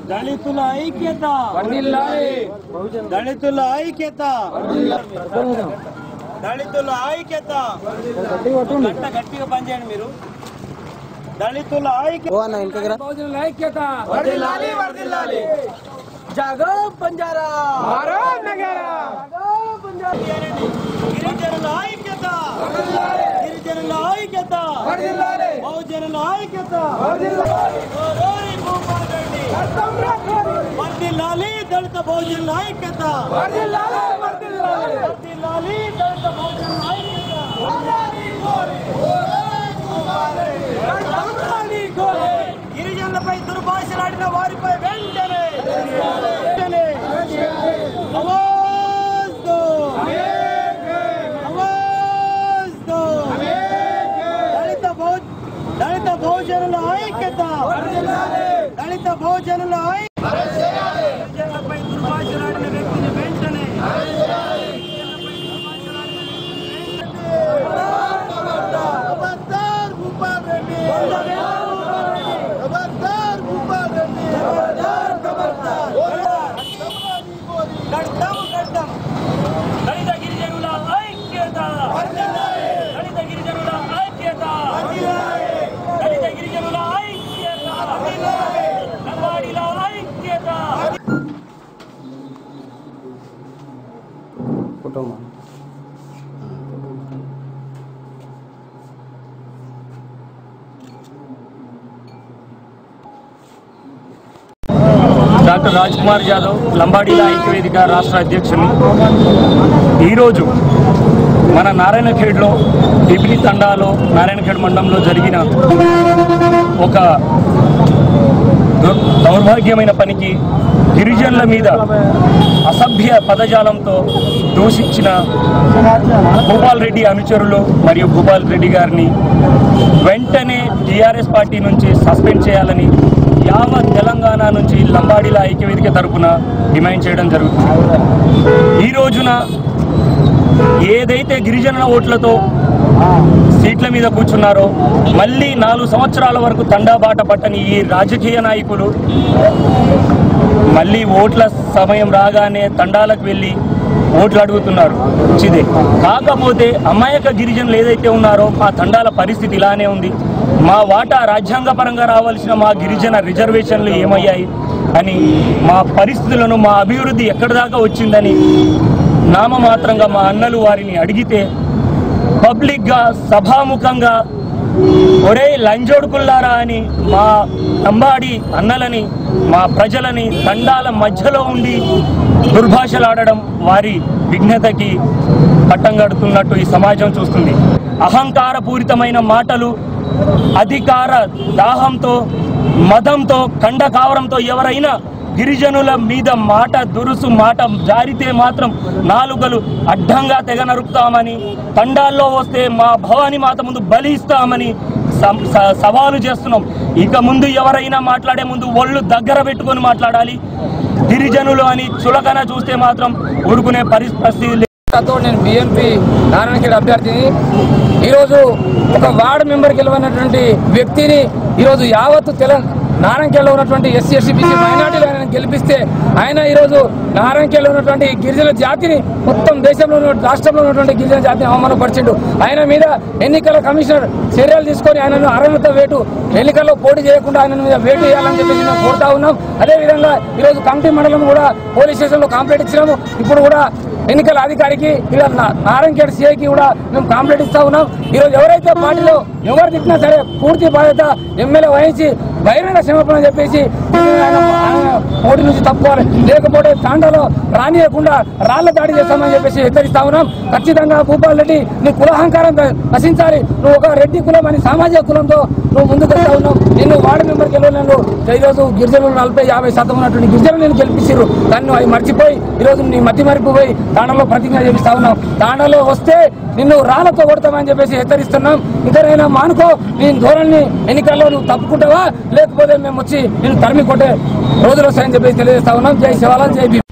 దళితుల ఐక్యత దళితుల ఐక్యత దళితుల ఐక్యత గట్ట గట్టిగా పనిచేయండి మీరు దళితుల ఐక్యత బహుజనుల ఐక్యత జాగో బంజారా గిరిజనుల ఐక్యత గిరిజనుల ఐక్యత బహుజనుల ఐక్యత ఓరోరి భూపాల్ రెడ్డి. వర్ధిల్లాలి దళిత బహుజనుల ఐక్యత వర్ధిల్లాలి దళిత బహుజనుల ఐక్యత గిరిజనులపై దుర్భాషలాడిన వారిపై వెంటనే వెంటనే ఆవాజ్ దో ఆవాజ్ దో దళిత బహు దళిత బహుజనుల ఐక్యత దళిత బహుజనుల ఐక్యత గిరిజనులపై దుర్భాషలాడిన వ్యక్తిని వెంటనే ఖబర్దార్ భూపాల్ రెడ్డి ఖబర్దార్ భూపాల్ రెడ్డి ఖబర్దార్ ఖబర్దార్ కడతాం కడతాం దళిత గిరిజనుల ఐక్యత దళిత గిరిజనుల ఐక్యత దళిత గిరిజనుల ఐక్యత లంబాడీల ఐక్యత డాక్టర్ రాజ్ కుమార్ యాదవ్ లంబాడీల ఐక్యవేదిక రాష్ట్ర అధ్యక్షుని ఈరోజు మన నారాయణఖేడ్లో బిబిలి తండాలో నారాయణఖేడ్ మండలంలో జరిగిన ఒక దు- దౌర్భాగ్యమైన పనికి గిరిజనుల మీద అసభ్య పదజాలంతో దూషించిన భూపాల్ రెడ్డి అనుచరులు మరియు భూపాల్ రెడ్డి గారిని వెంటనే టీఆర్ఎస్ పార్టీ నుంచి సస్పెండ్ చేయాలని యావత్ తెలంగాణ నుంచి లంబాడీల ఐక్యవేదిక తరపున డిమాండ్ చేయడం జరుగుతుంది ఈ రోజున ఏదైతే గిరిజనుల ఓట్లతో సీట్ల మీద కూర్చున్నారో మళ్ళీ నాలుగు సంవత్సరాల వరకు తండాబాట పట్టని ఈ రాజకీయ నాయకులు మళ్ళీ ఓట్ల సమయం రాగానే తండాలకు వెళ్ళి ఓట్లు అడుగుతున్నారు మంచిదే కాకపోతే అమాయక గిరిజనులు ఏదైతే ఉన్నారో ఆ తండాల పరిస్థితి ఇలానే ఉంది మా వాటా రాజ్యాంగపరంగా రావాల్సిన మా గిరిజన రిజర్వేషన్లు ఏమయ్యాయి అని మా పరిస్థితులను మా అభివృద్ధి ఎక్కడి దాకా వచ్చిందని నామమాత్రంగా మా అన్నలు వారిని అడిగితే పబ్లిక్గా సభాముఖంగా ఒరే లంజోడుకుల్లారా అని మా నంబాడి అన్నలని మా ప్రజలని తండాల మధ్యలో ఉండి దుర్భాషలాడడం వారి విఘ్నతకి పట్టం కడుతున్నట్టు ఈ సమాజం చూస్తుంది అహంకారపూరితమైన మాటలు అధికార దాహంతో మదంతో కండకావరంతో ఎవరైనా గిరిజనుల మీద మాట దురుసు మాట జారితే మాత్రం నాలుగలు అడ్డంగా తెగ నరుకుతామని తండాల్లో వస్తే మా భవాని మాత ముందు బలి ఇస్తామని సం- స- సవాలు చేస్తున్నాం ఇక ముందు ఎవరైనా మాట్లాడే ముందు ఒళ్ళు దగ్గర పెట్టుకొని మాట్లాడాలి గిరిజనులు అని చులకన చూస్తే మాత్రం ఊరుకునే పరి- పరిస్థితి లేదు. తో నేను బిఎన్పి నారాయణఖేడ్ అభ్యర్థిని ఈరోజు ఒక వార్డు మెంబర్కి వెళ్ళినటువంటి వ్యక్తిని ఈరోజు యావత్తు తెలంగాణ నారాయణఖేడ్లో ఉన్నటువంటి ఎస్సీ ఎస్సీ బీసీ మైనార్టీలు ఆయన గెలిపిస్తే ఆయన ఈరోజు నారాయణఖేడ్లో ఉన్నటువంటి గిరిజన జాతిని మొత్తం దేశంలో ఉన్న రాష్ట్రంలో ఉన్నటువంటి గిరిజన జాతిని అవమానపరిచిండు ఆయన మీద ఎన్నికల కమిషనర్ చర్యలు తీసుకొని ఆయనను అర్హత వేటు ఎన్నికల్లో పోటీ చేయకుండా ఆయన మీద వేటు వేయాలని చెప్పేసి మేము కోరుతా ఉన్నాం అదేవిధంగా ఈరోజు కమిటీ మండలం కూడా పోలీస్ స్టేషన్లో కంప్లైంట్ ఇచ్చినాము ఇప్పుడు కూడా ఎన్నికల అధికారికి ఇలా నారాయణఖేడ్ సిఐకి కూడా మేము కంప్లైంట్ ఇస్తా ఉన్నాం ఈరోజు ఎవరైతే పార్టీలో ఎవరు తిట్టినా సరే పూర్తి బాధ్యత ఎమ్మెల్యే వహించి బహిరంగ క్షమాపణ చెప్పేసి ఆయన ఆయన పోటీ నుంచి తప్పుకోవాలి లేకపోతే తాండాలో రానియకుండా రాళ్ల దాడి చేస్తామని చెప్పేసి హెచ్చరిస్తా ఉన్నాం ఖచ్చితంగా భూపాల్ రెడ్డి నీ కులహంకారం నశించాలి నువ్వు ఒక రెడ్డి కులం అని సామాజిక కులంతో నువ్వు ముందుకు వస్తా ఉన్నావు నిన్ను వార్డు మెంబర్కి వెళ్ళినాను ఈరోజు గిరిజనులు నలభై యాభై శాతం ఉన్నటువంటి గిరిజనులు నేను గెలిపించారు కానీ నువ్వు అవి మర్చిపోయి ఈరోజు నీ మతి మరిపోయి తాండాలో ప్రతిజ్ఞ చేపిస్తా ఉన్నావు తాండాలో వస్తే నిన్ను రాళ్లతో కొడతామని చెప్పేసి హెచ్చరిస్తున్నాం ఇతరైనా మానుకో నీ ధోరణి ఎన్నికల్లో నువ్వు తప్పుకుంటావా లేకపోతే మేము వచ్చి నేను తరిమి కొట్టే రోజులు వస్తాయని చెప్పేసి తెలియజేస్తా ఉన్నాం జై శివాలాల్ జై భీమ్